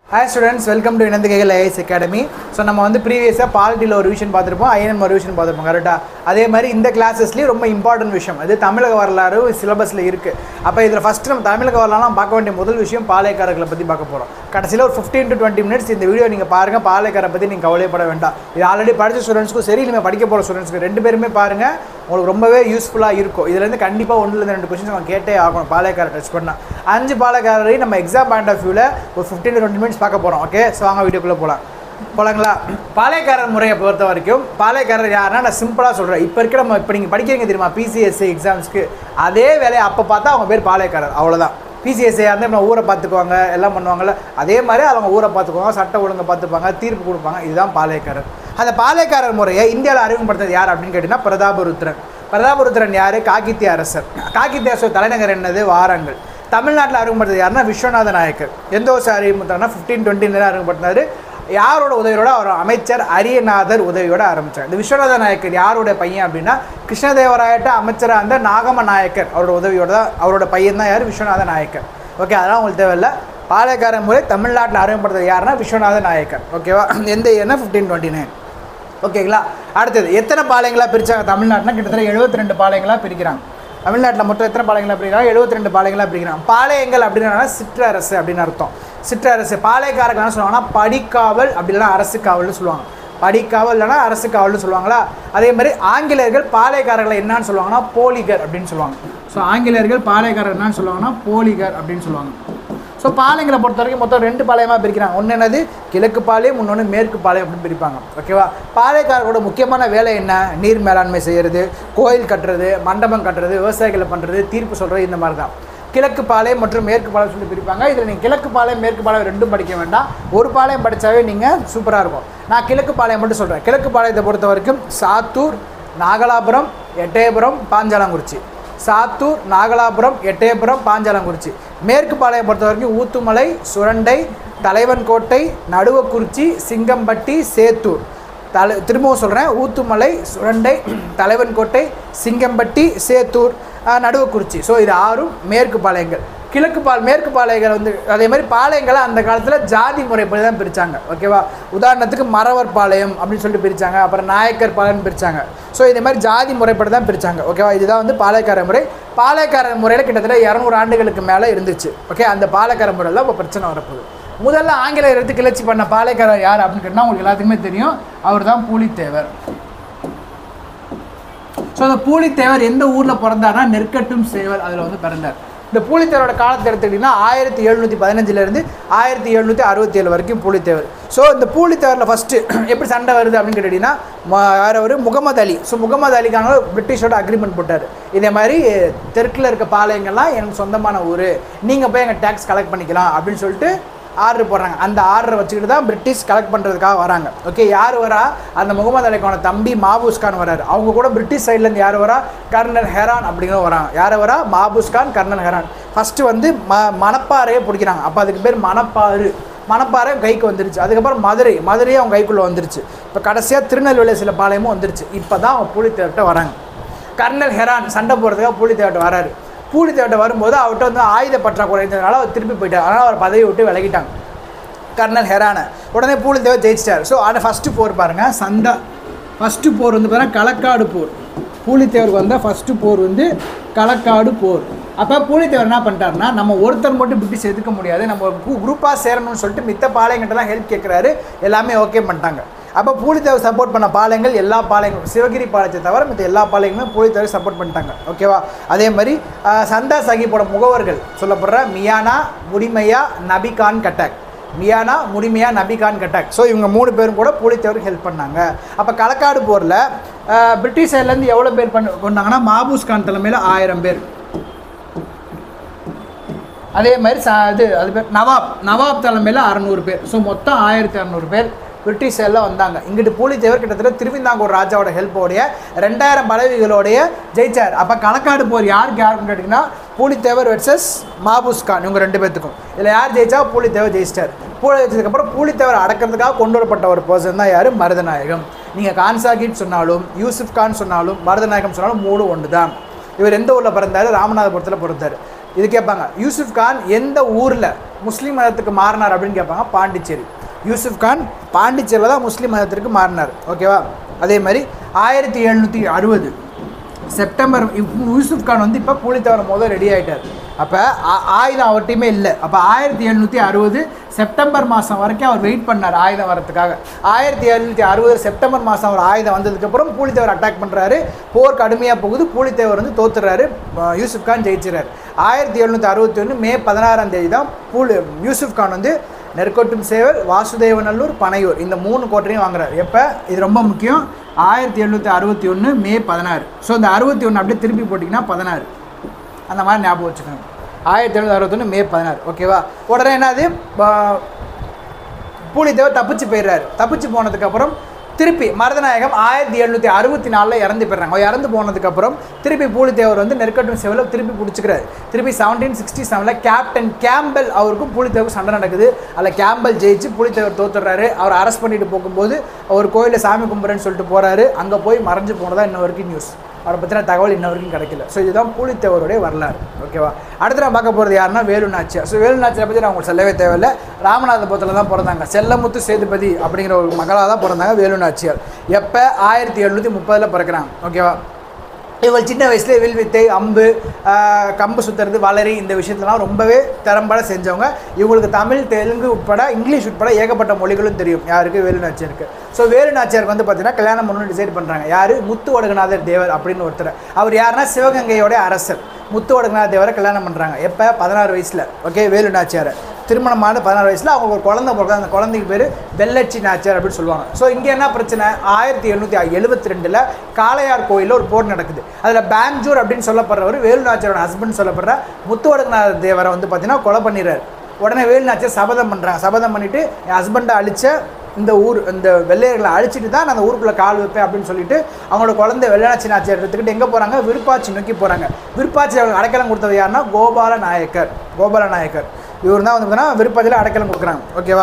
hi students welcome to இனந்துகைகள் IS academy so நம்ம வந்து ப்ரீவியஸாக பாலிட்டியில் ஒரு விஷயம் பார்த்துருப்போம் ஐஎன்எம் ஒரு விஷயம் பார்த்துருப்போம் கரெக்டாக அதே மாதிரி இந்த கிளாஸஸ்லேயும் ரொம்ப இம்பார்ட்டன்ட் விஷயம் அது தமிழக வரலாறு சிலபஸில் இருக்குது அப்போ இதில் ஃபஸ்ட்டு நம்ம தமிழக வரலாறுலாம் பார்க்க வேண்டிய முதல் விஷயம் பாளையக்காரர்களை பற்றி பார்க்க போகிறோம் கடைசியில் ஒரு ஃபிஃப்டீன் டு டுவெண்ட்டி மினிட்ஸ் இந்த வீடியோ நீங்கள் பாருங்கள் பாளையக்காரை பற்றி நீங்கள் கவலைப்பட வேண்டாம் இது ஆல்ரெடி படித்த ஸ்டூடெண்ட்ஸ்க்கும் சரி இனிமேல் படிக்க போகிற ஸ்டூடெண்ட்ஸ்க்கு ரெண்டு பேருமே பாருங்கள் உங்களுக்கு ரொம்பவே யூஸ்ஃபுல்லாக இருக்கும் இதுலேருந்து கண்டிப்பாக ஒன்றுலேருந்து ரெண்டு கொஸ்டின்ஸ் நம்ம கேட்டே ஆகணும் பாளையக்காரர் டச் பண்ணால் அஞ்சு பாளையக்காரரையும் நம்ம எக்ஸாம் பாயிண்ட் ஆஃப் வியூவில் ஒரு ஃபிஃப்டீன் டு டுவெண்ட்டி மினிட்ஸ் பார்க்க போகிறோம் ஓகே ஸோ வாங்க வீடியோக்குள்ளே போகலாம் போலாங்களா பாளையக்காரர் முறையை பொறுத்த வரைக்கும் பாளையக்காரர் யாருன்னா நான் சிம்பிளாக சொல்கிறேன் இப்போ இருக்கிற நம்ம இப்போ நீங்கள் படிக்கிறீங்க தெரியுமா பிசிஎஸ்சி எக்ஸாம்ஸ்க்கு அதே வேலையை அப்போ பார்த்தா அவங்க பேர் பாளையக்காரர் அவ்வளோதான் பிசிஎஸ்சியாக இருந்தால் நம்ம ஊரை பார்த்துக்குவாங்க எல்லாம் பண்ணுவாங்கல்ல அதே மாதிரி அவங்க ஊரை பார்த்துக்குவாங்க சட்ட ஒழுங்கை பார்த்துப்பாங்க தீர்ப்பு கொடுப்பாங்க இதுதான் பாளையக்காரர் அந்த பாளையக்காரர் முறையை இந்தியாவில் அறிமுகப்படுத்துறது யார் அப்படின்னு கேட்டிங்கன்னா பிரதாபருத்ரன் பிரதாபருத்ரன் யார் காக்கித்திய அரசர் காக்கித்திய அரசர் தலைநகர் என்னது வாரங்கள் தமிழ்நாட்டில் அறிமுகப்படுத்துறது யாருன்னா விஸ்வநாத நாயக்கர் எந்த வருஷம் அறிமுகப்படுத்தினா ஃபிஃப்டீன் டுவெண்ட்டி அறிமுகப்படுத்தினாரு யாரோட உதவியோட அவர் அமைச்சர் அரியநாதர் உதவியோட ஆரம்பித்தார் இந்த விஸ்வநாத நாயக்கர் யாரோட பையன் அப்படின்னா கிருஷ்ணதேவராயட்ட அமைச்சராக இருந்த நாகம நாயக்கர் அவரோட உதவியோட தான் அவரோட பையன் தான் யார் விஸ்வநாத நாயக்கர் ஓகே அதெல்லாம் உங்களுக்கு தேவையில்லை பாளையக்கார முறை தமிழ்நாட்டில் அறிமுகப்படுத்துறது யாருன்னா விஸ்வநாத நாயக்கர் ஓகேவா எந்த இயர்னா ஃபிஃப்டீன் டுவெண்ட்டி நைன் ஓகேங்களா அடுத்தது எத்தனை பாளையங்களாக பிரித்தாங்க தமிழ்நாட்டில் கிட்டத்தட்ட எழுபத்தி ரெண்டு பாளையங்களாக பிரிக்கிறாங்க தமிழ்நாட்டில் மொத்தம் எத்தனை பாளையங்களாக பிரிக்கிறாங்க எழுபத்தி ரெண்டு பாளையங்களாக பிரிக்கிறாங்க பாளையங்கள் அப்படின்னா சிற்றரசு அப்படின்னு அர்த்தம் சிற்றரசு பாளையக்காரர்கள் என்ன சொல்லுவாங்கன்னா படிக்காவல் அப்படி இல்லைன்னா அரசு காவல்னு சொல்லுவாங்க படிக்காவல் இல்லைன்னா அரசு காவல்னு சொல்லுவாங்களா அதே மாதிரி ஆங்கிலேயர்கள் பாளையக்காரர்களை என்னன்னு சொல்லுவாங்கன்னா போலிகர் அப்படின்னு சொல்லுவாங்க ஸோ ஆங்கிலேயர்கள் பாளையக்காரர் என்னன்னு சொல்லுவாங்கன்னா போலிகர் அப்படின்னு சொல்லுவாங்க ஸோ பாளையங்களை பொறுத்த வரைக்கும் மொத்தம் ரெண்டு பாளையமாக பிரிக்கிறாங்க ஒன்று என்னது கிழக்கு பாளையம் இன்னொன்று மேற்கு பாளையம் அப்படின்னு பிரிப்பாங்க ஓகேவா பாளையக்காரர்களோட முக்கியமான வேலை என்ன நீர் மேலாண்மை செய்கிறது கோயில் கட்டுறது மண்டபம் கட்டுறது விவசாயிகளை பண்ணுறது தீர்ப்பு சொல்கிறது இந்த மாதிரி தான் கிழக்கு பாளையம் மற்றும் மேற்கு பாளையம் சொல்லி பிரிப்பாங்க இதில் நீங்கள் கிழக்கு பாளையம் மேற்கு பாளையம் ரெண்டும் படிக்க வேண்டாம் ஒரு பாளையம் படித்தாவே நீங்கள் சூப்பராக இருக்கும் நான் கிழக்கு பாளையம் மட்டும் சொல்கிறேன் கிழக்கு பாளையத்தை பொறுத்த வரைக்கும் சாத்தூர் நாகலாபுரம் எட்டயபுரம் பாஞ்சாலங்குறிச்சி சாத்தூர் நாகலாபுரம் எட்டயபுரம் பாஞ்சாலங்குறிச்சி மேற்கு பாளையம் பொறுத்த வரைக்கும் ஊத்துமலை சுரண்டை தலைவன்கோட்டை நடுவக்குறிச்சி சிங்கம்பட்டி சேத்தூர் தலை திரும்பவும் சொல்கிறேன் ஊத்துமலை சுரண்டை தலைவன்கோட்டை சிங்கம்பட்டி சேத்தூர் அஹ், நடுவக்குறிச்சி ஸோ இது ஆறும் மேற்கு பாளையங்கள் கிழக்கு பால் மேற்கு பாளையங்கள் வந்து அதே மாதிரி பாளையங்களை அந்த காலத்தில் ஜாதி முறைப்படி தான் பிரித்தாங்க ஓகேவா உதாரணத்துக்கு மறவர் பாளையம் அப்படின்னு சொல்லிட்டு பிரித்தாங்க அப்புறம் நாயக்கர் பாளையம்னு பிரித்தாங்க ஸோ இதே மாதிரி ஜாதி முறைப்படி தான் பிரித்தாங்க ஓகேவா இதுதான் வந்து பாளையக்கார முறை பாளையக்கார முறையில் கிட்டத்தட்ட இரநூறு ஆண்டுகளுக்கு மேலே இருந்துச்சு ஓகே அந்த பாளையக்கார முறையில் இப்போ பிரச்சனை வரப்போகுது முதல்ல ஆங்கிலேயர் எடுத்து கிளர்ச்சி பண்ண பாளையக்காரர் யார் அப்படின்னு கேட்டால் உங்களுக்கு எல்லாத்துக்குமே தெரியும் அவர் தான் பூலித்தேவர் ஸோ அந்த பூலித்தேவர் எந்த ஊரில் பிறந்தார்னா நெற்கட்டும் சேவர் அதில் வந்து பிறந்தார் இந்த பூலித்தேவரோட காலத்தை எடுத்துக்கிட்டிங்கன்னா ஆயிரத்தி எழுநூற்றி பதினஞ்சுலேருந்து ஆயிரத்தி எழுநூற்றி அறுபத்தி ஏழு வரைக்கும் பூலித்தேவர் ஸோ இந்த பூலித்தேவரில் ஃபஸ்ட்டு எப்படி சண்டை வருது அப்படின்னு கேட்டிங்கன்னா ம- வேற ஒரு முகமது அலி ஸோ முகமது அலிக்கான பிரிட்டிஷோட அக்ரிமெண்ட் போட்டார் இதே மாதிரி தெற்கில் இருக்க பாளையங்கள்லாம் எனக்கு சொந்தமான ஊர் நீங்கள் போய் எங்கள் டேக்ஸ் கலெக்ட் பண்ணிக்கலாம் அப்படின்னு சொல்லிட்டு ஆர்டர் போடுறாங்க அந்த ஆர்டரை வச்சுக்கிட்டு தான் பிரிட்டிஷ் கலெக்ட் பண்ணுறதுக்காக வராங்க ஓகே யார் வரா அந்த முகமது அலிக்கான தம்பி மாபூஸ் கான் வராரு அவங்க கூட பிரிட்டிஷ் சைட்லேருந்து யார் வரா கர்னல் ஹெரான் அப்படிங்கிற வராங்க யார் வரா Mahfuz Khan colonel Heron first வந்து ம மணப்பாறையே பிடிக்கிறாங்க அப்போ அதுக்கு பேர் மணப்பாறு மணப்பாறை கைக்கு வந்துருச்சு அதுக்கப்புறம் மதுரை மதுரையே அவங்க கைக்குள்ளே வந்துருச்சு இப்போ கடைசியாக திருநெல்வேலி சில பாளையமும் வந்துருச்சு இப்போ தான் அவங்க புலித்தேவர்கிட்ட வராங்க கர்னல் ஹெரான் சண்டை போடுறதுக்காக பூலித்தேவர்கிட்ட வராரு பூலித்தேவர்கிட்ட வரும்போது அவர்கிட்ட வந்து ஆயுத பற்றாக்குறை இருந்ததுனால அவர் திருப்பி போயிட்டார் அதனால் அவர் பதவி விட்டு விலகிட்டாங்க கர்னல் ஹெரானை உடனே பூலித்தேவர் ஜெயிச்சிட்டார் ஸோ ஆனால் ஃபஸ்ட்டு போர் பாருங்கள் சந்தா ஃபஸ்ட்டு போர் வந்து பாருங்கள் களக்காடு போர் பூலித்தேவருக்கு வந்த ஃபஸ்ட்டு போர் வந்து களக்காடு போர் அப்போ பூலித்தேவர் என்ன பண்ணிட்டாருன்னா நம்ம ஒருத்தர் மட்டும் பிரிட்டிஷ் எதுக்க முடியாது நம்ம குரூப்பாக சேரணும்னு சொல்லிட்டு மித்த பாளையங்கிட்டலாம் ஹெல்ப் கேட்குறாரு எல்லாமே ஓகே பண்ணிட்டாங்க அப்போ பூலித்தேவர் சப்போர்ட் பண்ண பாளையங்கள் எல்லா பாளையங்களும் சிவகிரி பாளையத்தை தவிர மற்ற எல்லா பாளையங்களும் பூலித்தேவர் சப்போர்ட் பண்ணிட்டாங்க ஓகேவா அதே மாதிரி ஆஹ், சந்தா சாஹிப்போட முகவர்கள் சொல்லப்படுற மியானா முடிமையா நபிகான் கட்டாக் மியானா முடிமையா நபிகான் கட்டாக் ஸோ இவங்க மூணு பேரும் கூட பூலித்தேவருக்கு ஹெல்ப் பண்ணாங்க அப்போ களக்காடு போரில் பிரிட்டிஷ் சைட்லேருந்து எவ்வளோ பேர் பண்ண கொண்டாங்கன்னா மாபூஸ் கான் தலைமையில் ஆயிரம் பேர் அதே மாதிரி ச இது அது பேர் நவாப் நவாப் தலைமையில் அறநூறு பேர் ஸோ மொத்தம் ஆயிரத்தி அறநூறு பேர் பிரிட்டிஷ் எல்லாம் வந்தாங்க இங்கிட்டு பூலித்தேவர் கிட்டத்தட்ட திருவிந்தாங்கூர் ராஜாவோட ஹெல்ப்போடைய ரெண்டாயிரம் பதவிகளோடைய ஜெயிச்சார் அப்போ களக்காடு போர் யாருக்கு யாருன்னு கேட்டிங்கன்னா பூலித்தேவர் வெர்சஸ் மாபூஸ் கான் இவங்க ரெண்டு பேத்துக்கும் இதில் யார் ஜெயிச்சா பூலித்தேவர் ஜெயிச்சிட்டார் பூலி ஜெயிச்சதுக்கப்புறம் பூலித்தேவர் அடக்கிறதுக்காக கொண்டு வரப்பட்ட ஒரு பர்சன் தான் யார் மருதநாயகம் நீங்கள் கான்சாகிட் சொன்னாலும் யூசுப் கான் சொன்னாலும் மருதநாயகம் சொன்னாலும் மூணு ஒன்று தான் இவர் எந்த ஊரில் பிறந்தார் ராமநாதபுரத்தில் பிறந்தார் இது கேட்பாங்க யூசுப் கான் எந்த ஊரில் முஸ்லீம் மதத்துக்கு மாறினார் அப்படின்னு கேட்பாங்க பாண்டிச்சேரி யூசுப் கான் பாண்டிச்சேரியில் தான் முஸ்லீம் மதத்திற்கு மாறினார் ஓகேவா அதே மாதிரி ஆயிரத்தி எழுநூற்றி அறுபது செப்டம்பர் இப்ப யூசுப் கான் வந்து இப்போ பூலித்தேவரை முதல் ரெடி ஆகிட்டார் அப்போ ஆயுதம் அவர்கிட்டையுமே இல்லை அப்போ ஆயிரத்தி எழுநூற்றி அறுபது செப்டம்பர் மாதம் வரைக்கும் அவர் வெயிட் பண்ணார் ஆயுதம் வரத்துக்காக ஆயிரத்தி எழுநூற்றி அறுபது செப்டம்பர் மாதம் அவர் ஆயுதம் வந்ததுக்கப்புறம் பூலித்தேவர் அட்டாக் பண்ணுறாரு போர் கடுமையாக போகுது பூலித்தேவர் வந்து தோத்துறாரு அஹ் யூசுப் கான் ஜெயிச்சிறாரு ஆயிரத்தி எழுநூற்றி அறுபத்தி ஒன்று மே பதினாறாம் தேதி தான் பூல் யூசுப் கான் வந்து நெற்கொட்டும் சேவல் வாசுதேவநல்லூர் பனையூர் இந்த மூணு கோட்டையும் வாங்குறாரு எப்போ இது ரொம்ப முக்கியம் ஆயிரத்தி எழுநூற்றி அறுபத்தி ஒன்று மே பதினாறு ஸோ இந்த அறுபத்தி ஒன்று அப்படியே திருப்பி போட்டிங்கன்னா பதினாறு அந்த மாதிரி ஞாபகம் வச்சுக்கணும் ஆயிரத்தி எழுநூற்றி அறுபத்தொன்று மே பதினாறு ஓகேவா உடனே என்னது ப- பூலித்தேவர் தப்பிச்சு போயிடுறாரு தப்பிச்சு போனதுக்கப்புறம் திருப்பி மருதநாயகம் ஆயிரத்தி எழுநூற்றி அறுபத்தி நாலில் இறந்து போயிடுறாங்க அவர் இறந்து போனதுக்கப்புறம் திருப்பி பூலித்தேவர் வந்து நெற்கட்டும் செவலில் திருப்பி பிடிச்சிக்கிறாரு திருப்பி செவன்டீன் சிக்ஸ்டி செவனில் கேப்டன் கேம்பல் அவருக்கும் பூலித்தேவருக்கும் சண்டை நடக்குது அதில் கேம்பல் ஜெயிச்சு பூலித்தேவர் தோத்துறாரு அவர் அரெஸ்ட் பண்ணிட்டு போகும்போது அவர் கோயிலில் சாமி கும்பிட்றேன்னு சொல்லிட்டு போகிறாரு அங்கே போய் மறைஞ்சு போனதா இன்ன வரைக்கும் நியூஸ் அவரை பற்றின தகவல் இன்ன வரைக்கும் கிடைக்கல ஸோ இதுதான் பூலித்தேவருடைய வரலாறு ஓகேவா அடுத்து நான் பார்க்க போகிறது யாருன்னா வேலு நாச்சியார் ஸோ வேலு நாச்சியாரை பற்றி நான் உங்களுக்கு சொல்லவே தேவையில்லை ராமநாதபுரத்தில் தான் பிறந்தாங்க செல்லமுத்து சேதுபதி அப்படிங்கிற ஒரு மகளாக தான் பிறந்தாங்க வேலு நாச்சியார் எப்போ ஆயிரத்தி எழுநூற்றி முப்பதில் பிறக்கிறாங்க ஓகேவா இவங்க சின்ன வயசுலேயே வில் வித்தை அம்பு ஆஹ், கம்பு சுற்றுறது வளரி இந்த விஷயத்துலாம் ரொம்பவே திறம்பட செஞ்சவங்க இவங்களுக்கு தமிழ் தெலுங்கு உட்பட இங்கிலீஷ் உட்பட ஏகப்பட்ட மொழிகளும் தெரியும் யாருக்கு வேலு நாச்சியாருக்கு ஸோ வேலு நாச்சியாருக்கு வந்து பார்த்தீங்கன்னா கல்யாணம் பண்ணணும்னு டிசைட் பண்ணுறாங்க யார் முத்து ஒடுகநாதர் தேவர் அப்படின்னு ஒருத்தர் அவர் யாருன்னா சிவகங்கையோட அரசர் முத்து ஒடுகநாதர் தேவரை கல்யாணம் பண்ணுறாங்க எப்போ பதினாறு வயசில் ஓகே வேலு நாச்சியாரை திருமணமான பதினாறு வயசில் அவங்க ஒரு குழந்தை பிறகு அந்த குழந்தைக்கு பேர் வெள்ளச்சி நாச்சியார் அப்படின்னு சொல்லுவாங்க ஸோ இங்கே என்ன பிரச்சனை ஆயிரத்தி எழுநூற்றி எழுபத்தி ரெண்டில் காளையார் கோயிலில் ஒரு போர் நடக்குது அதில் பேஞ்சூர் அப்படின்னு சொல்லப்படுறவர் வேலு நாச்சியாரோட ஹஸ்பண்ட் சொல்லப்படுற முத்துவடகநாத தேவரை வந்து பார்த்தீங்கன்னா கொலை பண்ணிடுறாரு உடனே வேலு நாச்சியார் சபதம் பண்ணுறாங்க சபதம் பண்ணிவிட்டு என் ஹஸ்பண்டை அழிச்ச இந்த ஊர் இந்த வெள்ளையர்களை அழிச்சிட்டு தான் நான் அந்த ஊருக்குள்ளே கால் வைப்பேன் அப்படின்னு சொல்லிட்டு அவங்களோட குழந்தை வெள்ளநாச்சி நாச்சியார் எடுத்துக்கிட்டு எங்கே போகிறாங்க விருப்பாச்சி நோக்கி போகிறாங்க விருப்பாச்சி அவங்களுக்கு அடைக்கலம் கொடுத்தது யாருன்னா கோபால நாயக்கர் கோபால நாயக்கர் இவர் தான் வந்து பார்த்தீங்கன்னா விருப்பாச்சியில் அடைக்கலம் கொடுக்குறாங்க ஓகேவா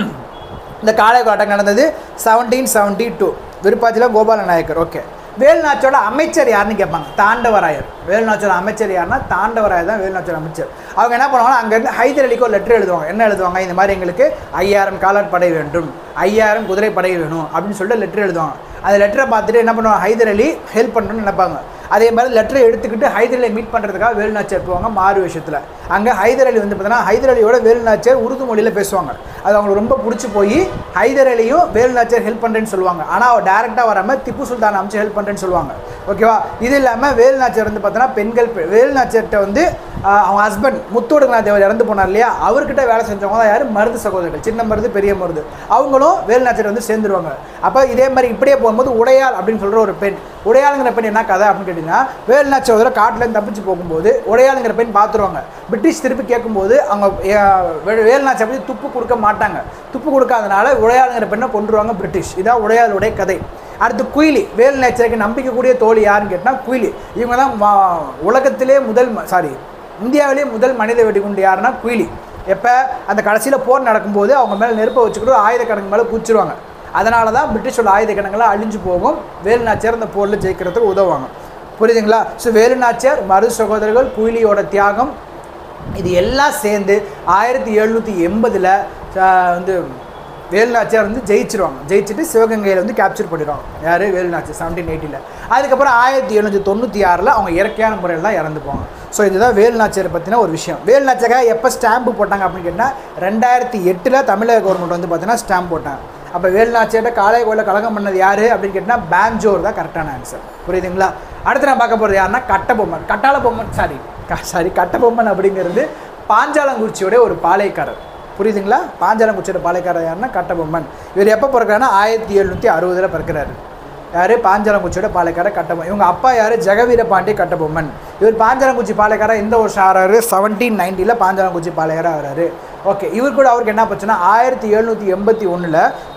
இந்த காளையர் ஆட்டம் நடந்தது செவன்டீன் செவன்ட்டி டூ விருப்பாச்சியில் கோபால நாயக்கர் ஓகே வேலுநாச்சோட அமைச்சர் யாருன்னு கேட்பாங்க தாண்டவராயர் வேலுநாச்சோட அமைச்சர் யாருன்னா தாண்டவராயர் தான் வேலுநாச்சோட அமைச்சர் அவங்க என்ன பண்ணுவாங்கன்னா அங்கேருந்து ஹைதர் அலிக்கு ஒரு லெட்டர் எழுதுவாங்க என்ன எழுதுவாங்க இந்த மாதிரி எங்களுக்கு ஐயாயிரம் காலாட்படை வேண்டும் ஐயாயிரம் குதிரை படை வேணும் அப்படின்னு சொல்லிட்டு லெட்டர் எழுதுவாங்க அந்த லெட்டரை பார்த்துட்டு என்ன பண்ணுவாங்க ஹைதர் அலி ஹெல்ப் பண்ணணும்னு நினைப்பாங்க அதே மாதிரி லெட்டரை எடுத்துக்கிட்டு ஹைதர் அலி மீட் பண்ணுறதுக்காக வேலுநாச்சியார் போவாங்க மாறு விஷயத்தில் அங்கே ஹைதர் அலி வந்து பார்த்தீங்கன்னா ஹைதர் அலியோட வேலுநாச்சியார் உருது மொழியில் பேசுவாங்க அது அவங்களுக்கு ரொம்ப பிடிச்சி போய் ஹைதர் அலியும் வேலுநாச்சியார் ஹெல்ப் பண்ணுறேன்னு சொல்லுவாங்க ஆனால் அவர் டேரெக்டாக வராமல் திப்பு சுல்தான் அமைச்சு ஹெல்ப் பண்ணுறேன்னு சொல்லுவாங்க ஓகேவா இது இல்லாமல் வேலுநாச்சியார் வந்து பார்த்தீங்கன்னா பெண்கள் பெ- வேலுநாச்சியார்கிட்ட வந்து ஆஹ், அவங்க ஹஸ்பண்ட் முத்தோடுங்கநாத் தேவர் இறந்து போனார் இல்லையா அவர்கிட்ட வேலை செஞ்சவங்க தான் யார் மருது சகோதரர்கள் சின்ன மருது பெரிய மருது அவங்களும் வேலுநாச்சியார் வந்து சேர்ந்துருவாங்க அப்போ இதே மாதிரி இப்படியே போகும்போது உடையாள் அப்படின்னு சொல்கிற ஒரு பெண் உடையாளுங்கிற பெண் என்ன கதை அப்படின்னு கேட்டிங்கன்னா வேலுநாச்சி சகோதர காட்டிலேருந்து தப்பிச்சு போகும்போது உடையாளுங்கிற பெண் பார்த்துருவாங்க பிரிட்டிஷ் திருப்பி கேட்கும்போது அவங்க அஹ், வே- வேலுநாச்சியை பற்றி துப்பு கொடுக்க மாட்டாங்க துப்பு கொடுக்காதனால உடையாளுங்கிற பெண்ணை கொண்டுருவாங்க பிரிட்டிஷ் இதான் உடையாளுடைய கதை அடுத்து குயிலி வேலு நேச்சருக்கு நம்பிக்கைக்கூடிய தோழி யாருன்னு கேட்டால் குயிலி இவங்க தான் வா- உலகத்திலே முதல் சாரி இந்தியாவிலே முதல் மனித வெடிகுண்டு யாருன்னா குயிலி எப்போ அந்த கடைசியில் போர் நடக்கும்போது அவங்க மேலே நெருப்பை வச்சுக்கிட்டு ஆயுத கிடங்கு மேலே பூச்சிருவாங்க அதனால தான் பிரிட்டிஷோட ஆயுத கிடங்கெல்லாம் அழிஞ்சு போகும் வேலு நாச்சியார் அந்த போரில் ஜெயிக்கிறதுக்கு உதவுவாங்க புரியுதுங்களா ஸோ வேலு நாச்சியார் மரு சகோதரர்கள் குயிலியோட தியாகம் இது எல்லாம் சேர்ந்து ஆயிரத்தி எழுநூற்றி எண்பதில் வந்து வேலுநாச்சியார் வந்து ஜெயிச்சிருவாங்க ஜெயிச்சுட்டு சிவகங்கையில் வந்து கேப்சர் பண்ணிடுவாங்க யார் வேலுநாச்சியார் செவன்டீன் எயிட்டியில் அதுக்கப்புறம் ஆயிரத்தி எழுநூற்றி தொண்ணூற்றி ஆறில் அவங்க இயற்கையான முறையில் தான் இறந்து போவாங்க ஸோ இதுதான் வேலுநாச்சியாரை பற்றின ஒரு விஷயம் வேலுநாச்சியார் எப்போ ஸ்டாம்பு போட்டாங்க அப்படின்னு கேட்டால் ரெண்டாயிரத்தி எட்டில் தமிழக கவர்மெண்ட் வந்து பார்த்தீங்கன்னா ஸ்டாம்ப் போட்டாங்க அப்போ வேலுநாச்சியார்ட்ட காலை கோயிலில் கலகம் பண்ணது யார் அப்படின்னு கேட்டால் பேஞ்சோர் தான் கரெக்டான ஆன்சர் புரியுதுங்களா அடுத்து நான் பார்க்க போகிறது யாருன்னா கட்டபொம்மன் கட்டாள பொம்மன் சாரி சாரி கட்டபொம்மன் அப்படிங்கிறது பாஞ்சாலங்குறிச்சியோட ஒரு பாளையக்காரர் புரியுதுங்களா பாஞ்சாலங்குறிச்சியோட பாளையக்காரர் யாருன்னா கட்டபொம்மன் இவர் எப்போ பிறக்கிறாருன்னா ஆயிரத்தி எழுநூற்றி அறுபதில் பிறக்கிறாரு யார் பாஞ்சாலங்குச்சியோட பாளையக்காரர் கட்டபொம்மன் இவங்க அப்பா யார் ஜெகவீர பாண்டிய கட்டபொம்மன் இவர் பாஞ்சாலங்குச்சி பாளையக்காரர் எந்த வருஷம் ஆறாரு செவன்டீன் நைன்ட்டியில் பாஞ்சாலங்குச்சி பாளையக்காரர் ஆகிறாரு ஓகே இவர் கூட அவருக்கு என்ன பிரச்சனை ஆயிரத்தி எழுநூற்றி எண்பத்தி ஒன்றில்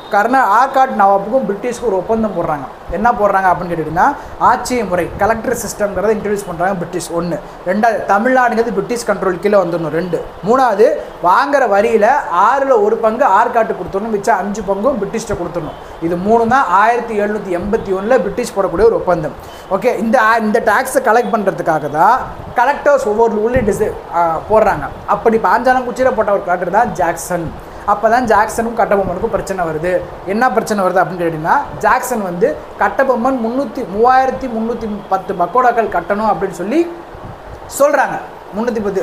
கர்நா ஆர்காட் நவாப்புக்கும் பிரிட்டிஷ்க்கும் ஒரு ஒப்பந்தம் போடுறாங்க என்ன போடுறாங்க அப்படின்னு கேட்டிங்கன்னா ஆட்சி முறை கலெக்டர் சிஸ்டம்ங்கிறத இன்ட்ரடியூஸ் பண்ணுறாங்க பிரிட்டிஷ் ஒன்று ரெண்டாவது தமிழ்நாடுங்கிறது பிரிட்டிஷ் கண்ட்ரோல் கீழே வந்துடணும் ரெண்டு மூணாவது வாங்குற வரியில் ஆறில் ஒரு பங்கு ஆர்காட்டு கொடுத்துடணும் மிச்சம் அஞ்சு பங்கும் பிரிட்டிஷ்ட கொடுத்துடணும் இது மூணு தான் ஆயிரத்தி எழுநூற்றி எண்பத்தி ஒன்றில் பிரிட்டிஷ் போடக்கூடிய ஒரு ஒப்பந்தம் ஓகே இந்த இந்த டேக்ஸை கலெக்ட் பண்ணுறதுக்காக தான் கலெக்டர்ஸ் ஒவ்வொரு உள்ளே டிசை போடுறாங்க அப்படி பாஞ்சாலங்குச்சியில் போட்ட ஒரு கலெக்டர் தான் ஜாக்சன் அப்போ தான் ஜாக்சனுக்கும் கட்டபொம்மனுக்கும் பிரச்சனை வருது என்ன பிரச்சனை வருது அப்படின்னு கேட்டிங்கன்னா ஜாக்சன் வந்து கட்டபொம்மன் முந்நூற்றி மூவாயிரத்தி முந்நூற்றி பத்து பக்கோடாக்கள் கட்டணும் அப்படின்னு சொல்லி சொல்கிறாங்க முந்நூற்றி பத்து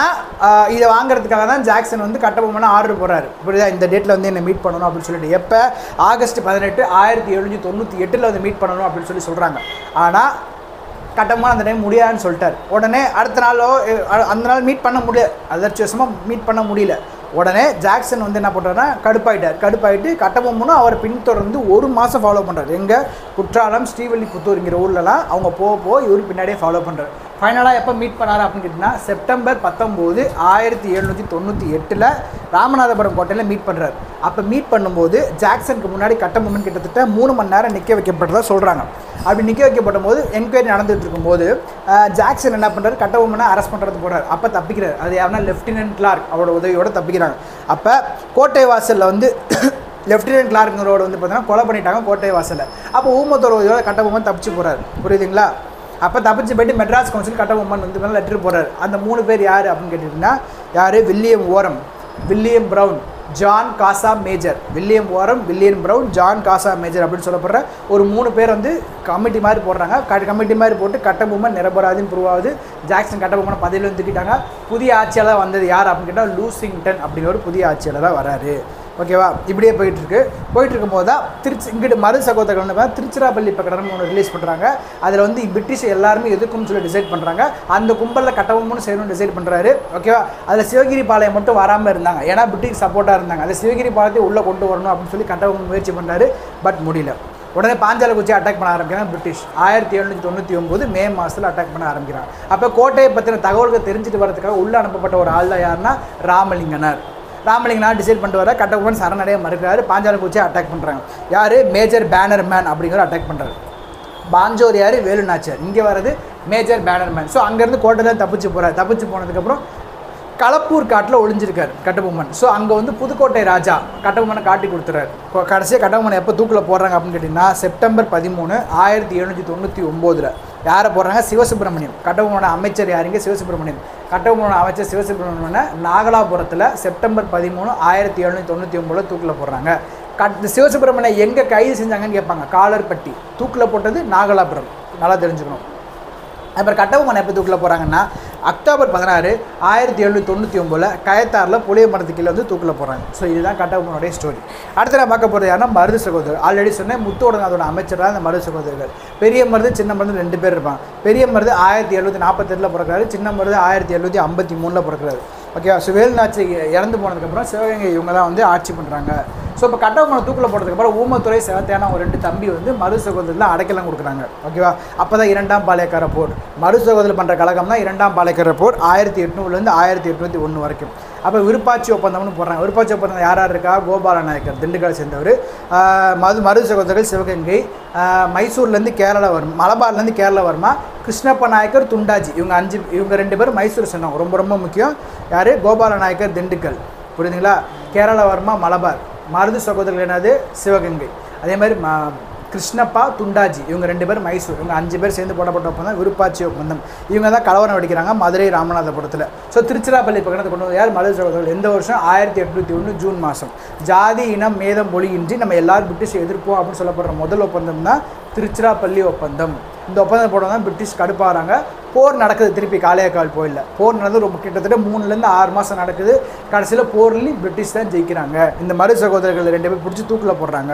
ஆனால் இதை வாங்குறதுக்காக தான் ஜாக்சன் வந்து கட்டபொம்மனை ஆர்டர் போடுறாரு புரியுதா இந்த டேட்டில் வந்து என்னை மீட் பண்ணணும் அப்படின்னு சொல்லிட்டு எப்போ ஆகஸ்ட் பதினெட்டு ஆயிரத்தி எழுநூற்றி தொண்ணூற்றி எட்டில் வந்து மீட் பண்ணணும் அப்படின்னு சொல்லி சொல்கிறாங்க ஆனால் கட்டமாக அந்த டைம் முடியாதுன்னு சொல்லிட்டார் உடனே அடுத்த நாளோ அ- அந்த நாள் மீட் பண்ண முடியல அதர்ச்சியசமாக மீட் பண்ண முடியல உடனே ஜாக்சன் வந்து என்ன பண்ணுறாருன்னா கடுப்பாயிட்டார் கடுப்பாயிட்டு கட்டபொம்மனும் அவரை பின்தொடர்ந்து ஒரு மாதம் ஃபாலோ பண்ணுறாரு எங்கே குற்றாலம் ஸ்ரீவல்லிபுத்தூருங்கிற ஊர்லலாம் அவங்க போக போக இவர் பின்னாடியே ஃபாலோ பண்ணுறாரு ஃபைனலாக எப்போ மீட் பண்ணாரு அப்படின்னு கேட்டிங்கன்னா செப்டம்பர் பத்தொம்போது ஆயிரத்தி எழுநூற்றி தொண்ணூற்றி எட்டில் ராமநாதபுரம் கோட்டையில் மீட் பண்ணுறாரு அப்போ மீட் பண்ணும்போது ஜாக்சனுக்கு முன்னாடி கட்டபொம்மன் கிட்டத்தட்ட மூணு மணி நேரம் நிற்க வைக்கப்பட்டதா சொல்கிறாங்க அப்படி நிற்க வைக்கப்பட்ட போது என்கொயரி நடந்துட்டு இருக்கும்போது அஹ், ஜாக்சன் என்ன பண்ணுறாரு கட்டபொம்மனை அரெஸ்ட் பண்ணுறது போகிறார் அப்போ தப்பிக்கிறார் அது யாருன்னா லெஃப்டினன்ட் கிளார்க் அவரோட உதவியோட தப்பிக்கிறாங்க அப்போ கோட்டை வாசலில் வந்து லெஃப்டினன்ட் கிளார்க்குங்கிறோட வந்து பார்த்தீங்கன்னா கொலை பண்ணிட்டாங்க கோட்டை வாசலில் அப்போ ஊமத்தோட உதவியோட கட்டபொம்மன் தப்பிச்சு போகிறாரு புரியுதுங்களா அப்போ தப்பிச்சு போயிட்டு மெட்ராஸ் கவுன்சில் கட்டபொம்மன் வந்து மேலே லெட்டர் போடுறாரு அந்த மூணு பேர் யார் அப்படின்னு கேட்டிங்கன்னா யார் William Oram William Brown John காசா major William Oram William Brown John காசா மேஜர் அப்படின்னு சொல்லப்படுற ஒரு மூணு பேர் வந்து கமிட்டி மாதிரி போடுறாங்க கமிட்டி மாதிரி போட்டு கட்டபொம்மன் நிரபராதின்னு ப்ரூவ் ஆகுது ஜாக்சன் கட்டபொம்மனை பதவியில் வந்து தூக்கிட்டாங்க புதிய ஆட்சியாளர் வந்தது யார் அப்படின்னு கேட்டால் லூசிங்டன் அப்படிங்கிற ஒரு புதிய ஆட்சியாளராக வராரு ஓகேவா இப்படியே போயிட்டு இருக்கு போயிட்டு இருக்கும்போது தான் திருச்சி இங்கிட்டு மறு சகோதரர்கள் வந்து பார்த்தா திருச்சிராப்பள்ளி பிரகடனம் ஒன்று ரிலீஸ் பண்ணுறாங்க அதில் வந்து பிரிட்டிஷ் எல்லாருமே எதுக்கும்னு சொல்லி டிசைட் பண்ணுறாங்க அந்த கும்பலில் கட்டபொம்மன் செய்யணும்னு டிசைட் பண்ணுறாரு ஓகேவா அதில் சிவகிரி பாளையம் மட்டும் வராமல் இருந்தாங்க ஏன்னா பிரிட்டிஷ் சப்போர்ட்டாக இருந்தாங்க அந்த சிவகிரி பாளையத்தை உள்ளே கொண்டு வரணும் அப்படின்னு சொல்லி கட்டபொம்மன் முயற்சி பண்ணுறாரு பட் முடியல உடனே பாஞ்சாலக்குச்சி அட்டாக் பண்ண ஆரம்பிக்கிறாங்க பிரிட்டிஷ் ஆயிரத்தி எழுநூற்றி தொண்ணூற்றி ஒம்பது மே மாதத்தில் அட்டாக் பண்ண ஆரம்பிக்கிறாங்க அப்போ கோட்டையை பற்றின தகவல்கள் தெரிஞ்சுட்டு வரதுக்காக உள்ளே அனுப்பப்பட்ட ஒரு ஆள் தான் யாருன்னா ராமலிங்கனார் ராமலிங்கனார் டிசைட் பண்ணிட்டு வர கட்டபொம்மன் சரணடைய மறுக்கிறாரு பாஞ்சாலக்குச்சியை அட்டாக் பண்ணுறாங்க யார் மேஜர் பேனர் மேன் அப்படிங்கிற அட்டாக் பண்ணுறாரு பாஞ்சோர் யார் வேலு நாச்சியார் இங்கே வர்றது மேஜர் பேனர் மேன் ஸோ அங்கேருந்து கோட்டையில் தப்பிச்சு போகிறார் தப்பிச்சு போனதுக்கப்புறம் களப்பூர் காட்டில் ஒளிஞ்சிருக்காரு கட்டபொம்மன் ஸோ அங்கே வந்து புதுக்கோட்டை ராஜா கட்டபொம்மனை காட்டி கொடுத்துறாரு இப்போ கடைசியாக கட்டபொம்மனை எப்போ தூக்கில் போடுறாங்க அப்படின்னு கேட்டிங்கன்னா செப்டம்பர் பதிமூணு ஆயிரத்தி எழுநூற்றி தொண்ணூற்றி ஒம்போதில் யாரை போடுறாங்க சிவசுப்பிரமணியம் கட்டபொம்மனோட அமைச்சர் யாருங்க சிவசுப்பிரமணியம் கட்டபொம்மனோட அமைச்சர் சிவசுப்பிரமணியனை நாகலாபுரத்தில் செப்டம்பர் பதிமூணு ஆயிரத்தி எழுநூற்றி தொண்ணூற்றி ஒம்போதில் தூக்கில் போடுறாங்க கட் இந்த சிவசுப்பிரமணியம் எங்கே கைது செஞ்சாங்கன்னு கேட்பாங்க காலர்பட்டி தூக்கில் போட்டது நாகலாபுரம் நல்லா தெரிஞ்சுக்கணும் அப்புறம் கட்டபொம்மன் எப்போ தூக்கில் போகிறாங்கன்னா அக்டோபர் பதினாறு ஆயிரத்தி எழுநூற்றி தொண்ணூற்றி ஒம்போதில் கயத்தாரில் புளிய மரத்து கீழே வந்து தூக்கில் போகிறாங்க ஸோ இதுதான் கட்டபொம்மனுடைய ஸ்டோரி அடுத்து நான் பார்க்க போகிறது யாருன்னா மருது சகோதரர் ஆல்ரெடி சொன்னேன் முத்துவடங்காதோட அமைச்சர் தான் இந்த மருது சகோதரர்கள் பெரிய மருது சின்ன மருது ரெண்டு பேர் இருப்பாங்க பெரிய மருது ஆயிரத்தி எழுநூற்றி நாற்பத்தெட்டில் பிறக்கிறாரு சின்ன மருது ஆயிரத்தி எழுநூற்றி ஐம்பத்தி மூணில் பிறக்கிறாரு ஓகேவா ஸோ வேலுநாச்சி இறந்து போனதுக்கப்புறம் சிவகங்கை இவங்க தான் வந்து ஆட்சி பண்ணுறாங்க ஸோ இப்போ கட்டபொம்மனை தூக்கில் போட்டதுக்கப்புறம் ஊமத்துறை சிவத்தையான ஒரு ரெண்டு தம்பி வந்து மறு சகோதரில் அடைக்கலம் கொடுக்குறாங்க ஓகேவா அப்போ தான் இரண்டாம் பாளையக்கார போர் மறு சகோதரர் பண்ணுற கழகம் தான் இரண்டாம் பாளையக்கார போர் ஆயிரத்தி எட்நூறுலேருந்து ஆயிரத்தி எட்நூற்றி ஒன்று வரைக்கும் அப்போ விருப்பாட்சி ஒப்பந்தம்னு போடுறாங்க விருப்பாட்சி ஒப்பந்தம் யார் யார் இருக்கா கோபால நாயக்கர் திண்டுக்கல் சேர்ந்தவர் ஆஹ் மது மரு சகோதரர்கள் சிவகங்கை ஆஹ் மைசூர்லேருந்து கேரளா வரும் மலபார்லேருந்து கேரளா வருமா கிருஷ்ணப்ப நாயக்கர் துண்டாஜி இவங்க அஞ்சு இவங்க ரெண்டு பேரும் மைசூர் சொன்னவங்க ரொம்ப ரொம்ப முக்கியம் யார் கோபால நாயக்கர் திண்டுக்கல் புரியுதுங்களா கேரளா வர்மா மலபார் மருது சகோதரர்கள் என்னது சிவகங்கை அதே மாதிரி ம கிருஷ்ணப்பா துண்டாஜி இவங்க ரெண்டு பேரும் மைசூர் இவங்க அஞ்சு பேர் சேர்ந்து போடப்பட்ட ஒப்பந்தம் விருப்பாட்சி ஒப்பந்தம் இவங்க தான் கலவரம் வெடிக்கிறாங்க மதுரை ராமநாதபுரத்தில் ஸோ திருச்சிராப்பள்ளி பக்கத்தில் கொண்டு வந்து யார் மருது சகோதரர்கள் எந்த வருஷம் ஆயிரத்தி எட்நூற்றி ஒன்று ஜூன் மாதம் ஜாதி இனம் மேதம் மொழியின்றி நம்ம எல்லாரும் பிரிட்டிஷ் எதிர்ப்போம் அப்படின்னு சொல்லப்படுற முதல் ஒப்பந்தம் தான் திருச்சிராப்பள்ளி ஒப்பந்தம் இந்த ஒப்பந்தம் போட தான் பிரிட்டிஷ் கடுப்பாகிறாங்க போர் நடக்குது திருப்பி காளையக்கால் போயில போர் நடந்து ரொம்ப கிட்டத்தட்ட மூணுலேருந்து ஆறு மாதம் நடக்குது கடைசியில் போர்லேயும் பிரிட்டிஷ் தான் ஜெயிக்கிறாங்க இந்த மரு சகோதரர்கள் ரெண்டு பேர் பிடிச்சி தூக்கில் போடுறாங்க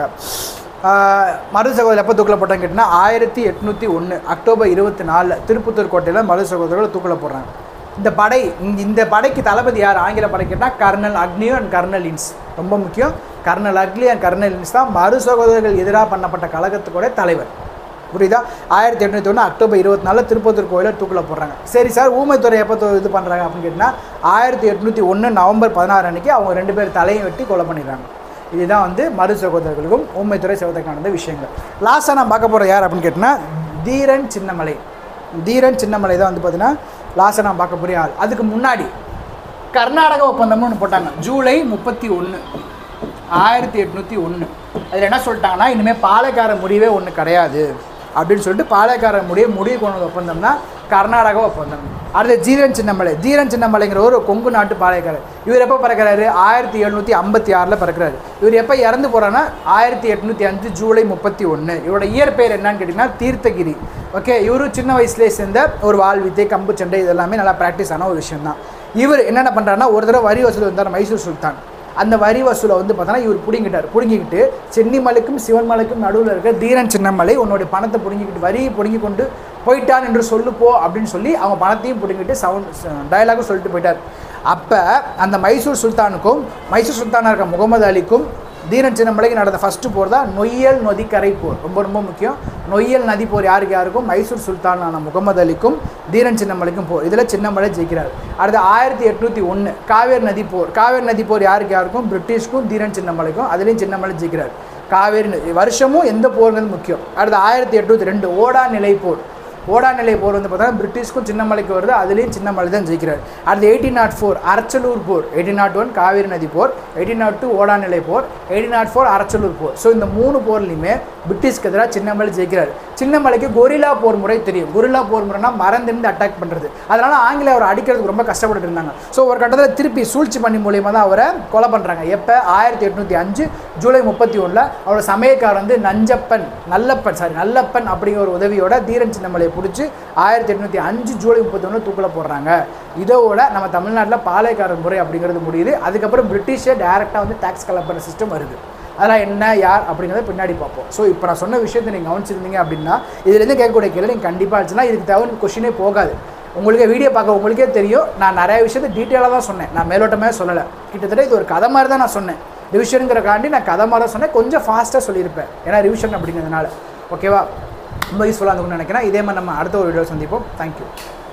ஆஹ் மரு சகோதரர் எப்போ தூக்கில் போட்டாங்க கேட்டிங்கன்னா ஆயிரத்தி எட்நூற்றி ஒன்று அக்டோபர் இருபத்தி நாலில் திருப்பத்தூர் கோட்டையில் மரு சகோதரர்கள் தூக்கில் போடுறாங்க இந்த படை இந்த- இந்த படைக்கு தளபதி யார் ஆங்கில படை கேட்டால் கர்னல் அக்னியோ அண்ட் கர்னல் இன்ஸ் ரொம்ப முக்கியம் கர்னல் அக்லி அண்ட் கர்னல் இன்ஸ் தான் மரு சகோதரர்கள் எதிராக பண்ணப்பட்ட கழகத்துக்கூட தலைவர் புரியுதா ஆயிரத்தி எட்நூற்றி ஒன்று அக்டோபர் இருபத்தி நாலில் திருப்பத்தூர் கோயிலில் தூக்கில் போடுறாங்க சரி சார் ஊமைத்துறை எப்போ தூ- இது பண்ணுறாங்க அப்படின்னு கேட்டிங்கன்னா ஆயிரத்தி எட்நூற்றி ஒன்று நவம்பர் பதினாறு அன்னைக்கு அவங்க ரெண்டு பேர் தலையும் வெட்டி கொலை பண்ணிடுறாங்க இதுதான் வந்து மறு சகோதரர்களுக்கும் ஊமைத்துறை சகோதரருக்கு நடந்த விஷயங்கள் லாஸ்ட்டாக நான் பார்க்க போகிற யார் அப்படின்னு கேட்டிங்கன்னா தீரன் சின்னமலை தீரன் சின்னமலை தான் வந்து பார்த்தீங்கன்னா லாஸ்ட்டாக நான் பார்க்க போகிற ஆள் அதுக்கு முன்னாடி கர்நாடக ஒப்பந்தம்னு ஒன்று போட்டாங்க ஜூலை முப்பத்தி ஒன்று ஆயிரத்தி எட்நூற்றி ஒன்று அதில் என்ன சொல்லிட்டாங்கன்னா இனிமேல் பாலைக்கார முடிவே ஒன்று கிடையாது அப்படின்னு சொல்லிட்டு பாலைக்கார முடிவை முடிவு கொண்டு வந்த ஒப்பந்தம் தான் கர்நாடக ஒப்பந்தம் அடுத்து ஜீரன் சின்னமலை ஜீரன் சின்னமலைங்கிற ஒரு கொங்கு நாட்டு பாளையக்காரர் இவர் எப்போ பிறக்கிறாரு ஆயிரத்தி எழுநூற்றி ஐம்பத்தி ஆறில் பிறக்கிறாரு இவர் எப்போ இறந்து போகிறான்னா ஆயிரத்தி எட்நூற்றி அஞ்சு ஜூலை முப்பத்தி ஒன்று இவரோட இயற்பெயர் என்னன்னு கேட்டிங்கன்னா தீர்த்தகிரி ஓகே இவரு சின்ன வயசுலேயே சேர்ந்த ஒரு வாழ்வித்தை கம்பு சண்டை இதெல்லாமே நல்லா ப்ராக்டிஸ் ஆன ஒரு விஷயம் தான் இவர் என்னென்ன பண்ணுறாருன்னா ஒரு தடவை வரி வசூல் வந்தார் மைசூர் சுல்தான் அந்த வரி வசூலை வந்து பார்த்தோன்னா இவர் பிடுங்கிட்டார் பிடுங்கிக்கிட்டு சென்னிமலைக்கும் சிவன்மலைக்கும் நடுவில் இருக்க தீரன் சின்னமலை உன்னுடைய பணத்தை பிடுங்கிக்கிட்டு வரியை பிடுங்கி கொண்டு போயிட்டான் என்று சொல்லு போ அப்படின்னு சொல்லி அவங்க பணத்தையும் பிடுங்கிட்டு சவுண்ட் டயலாகும் சொல்லிட்டு போயிட்டார் அப்போ அந்த மைசூர் சுல்தானுக்கும் மைசூர் சுல்தானாக இருக்க முகமது அலிக்கும் தீரன் சின்னமலைக்கு நடந்த ஃபஸ்ட்டு போர் தான் நொய்யல் நொதிக்கரை போர் ரொம்ப ரொம்ப முக்கியம் நொய்யல் நதி போர் யாருக்கு யாருக்கும் மைசூர் சுல்தானான முகமது அலிக்கும் தீரன் சின்னமலைக்கும் போர் இதில் சின்னமலை ஜெயிக்கிறார் அடுத்து ஆயிரத்தி எட்நூற்றி ஒன்று காவேரி நதி போர் காவேரி நதி போர் யாருக்கு யாருக்கும் பிரிட்டிஷ்க்கும் தீரன் சின்னமலைக்கும் அதுலேயும் சின்னமலை ஜெயிக்கிறார் காவேரி நதி வருஷமும் எந்த போருங்கிறது முக்கியம் அடுத்து ஆயிரத்தி எட்நூற்றி ரெண்டு ஓடா நிலை போர் ஓடா நிலை போர் வந்து பார்த்தா பிரிட்டிஷ்க்கும் சின்னமலைக்கு வருது அதுலேயும் சின்னமலை தான் ஜெயிக்கிறார் அடுத்து எயிட்டீன் நாட் ஃபோர் அரச்சலூர் போர் எயிட்டீன் நாட் ஒன் காவேரி நதி போர் eighteen nought two Odanilai போர் எயிட்டீன் நாட் ஃபோர் அரச்சலூர் போர் ஸோ இந்த மூணு போர்லையுமே பிரிட்டிஷ்க்கு எதிராக சின்னமலை ஜெயிக்கிறார் சின்னமலைக்கு கொரில்லா போர் முறை தெரியும் கொரில்லா போர் முறைனா மறந்துருந்து அட்டாக் பண்ணுறது அதனால் ஆங்கிலேய அவரை அடிக்கிறதுக்கு ரொம்ப கஷ்டப்பட்டு இருந்தாங்க ஸோ ஒரு கட்டத்தில் திருப்பி சூழ்ச்சி பண்ணி மூலியமாக தான் அவரை கொலை பண்ணுறாங்க எப்போ ஆயிரத்தி எட்நூற்றி அஞ்சு ஜூலை முப்பத்தி ஒன்றில் அவரோட சமயக்காரர் வந்து நஞ்சப்பன் நல்லப்பன் சாரி நல்லப்பன் அப்படிங்கிற ஒரு உதவியோட தீரன் சின்னமலையை பிடிச்சி ஆயிரத்தி எட்நூற்றி அஞ்சு ஜூலை முப்பத்தி ஒன்று தூக்கில் போடுறாங்க இதோட நம்ம தமிழ்நாட்டில் பாளையக்காரர் முறை அப்படிங்கிறது முடியுது அதுக்கப்புறம் பிரிட்டிஷே டேரெக்டாக வந்து டேக்ஸ் கலெக்ட் பண்ண சிஸ்டம் வருது அதெல்லாம் என்ன யார் அப்படிங்கிறத பின்னாடி பார்ப்போம் ஸோ இப்போ நான் சொன்ன விஷயத்தை நீங்கள் கவனிச்சிருந்தீங்க அப்படின்னா இதுலேருந்து கேட்கக்கூடிய கேள்வி நீங்கள் கண்டிப்பாக இருந்துச்சுன்னா இதுக்கு தவிர கொஷினே போகாது உங்களுக்கு வீடியோ பார்க்க உங்களுக்கே தெரியும் நான் நிறைய விஷயத்தை டீட்டெயிலாக தான் சொன்னேன் நான் மேலோட்டமே சொல்லலை கிட்டத்தட்ட இது ஒரு கதை மாதிரி தான் நான் சொன்னேன் ரிவிஷனுங்கிறக்காண்டி நான் கதை மாதிரி தான் சொன்னேன் கொஞ்சம் ஃபாஸ்ட்டாக சொல்லியிருப்பேன் ஏன்னா ரிவிஷன் அப்படிங்கிறதுனால ஓகேவா ரொம்ப யூஸ்ஃபுல்லாக இருக்கும்னு நினைக்கிறேன் இதே மாதிரி நம்ம அடுத்த ஒரு வீடியோ சந்திப்போம் தேங்க்யூ